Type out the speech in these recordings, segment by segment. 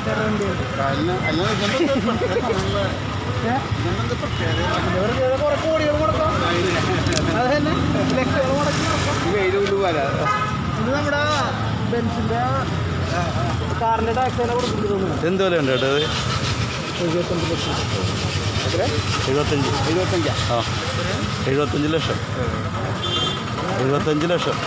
നാട്ടുകാരുടെ വണ്ടിയുണ്ട് ഇവർക്ക് കുറെ കോടികൾ മുടക്കാം അത് തന്നെ ലക്ഷങ്ങൾ മുടക്കി മുടക്കാം. ഇത് നമ്മുടെ ബെൻസിന്റെ കാറിന്റെ ടാക്സ് തന്നെ കൊടുക്കേണ്ടി തോന്നുന്നു എന്ത് വില ഉണ്ട് ചേട്ടാ ഇത് എഴുപത്തഞ്ച് ലക്ഷം എഴുപത്തഞ്ച് എഴുപത്തഞ്ചാ ആ എഴുപത്തഞ്ച് ലക്ഷം എഴുപത്തഞ്ച് ലക്ഷം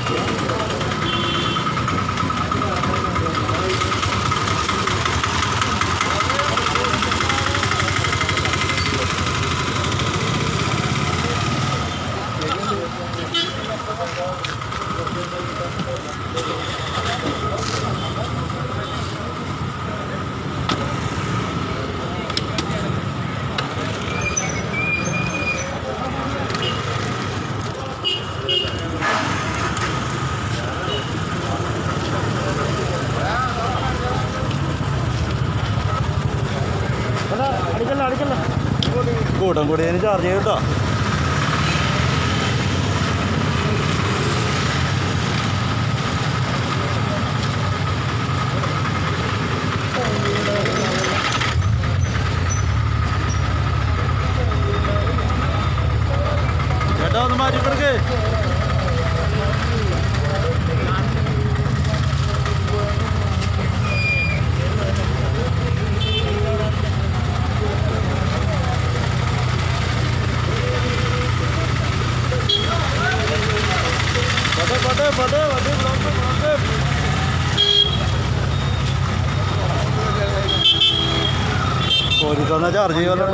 അല്ല അടിക്കല്ല അടിക്കല്ല കൂട്ടം കൂടി അതിന് ചാർജ് ചെയ്യും കേട്ടോ ചേട്ടാ ഒന്ന് മാറ്റി കൊടുക്കേ പടേ പടേ പടേ വണ്ടി ബ്ലോക്ക് ബ്ലോക്ക് പോലീസ് വന്നാൽ ചാർജ് ചെയ്യുമല്ലോ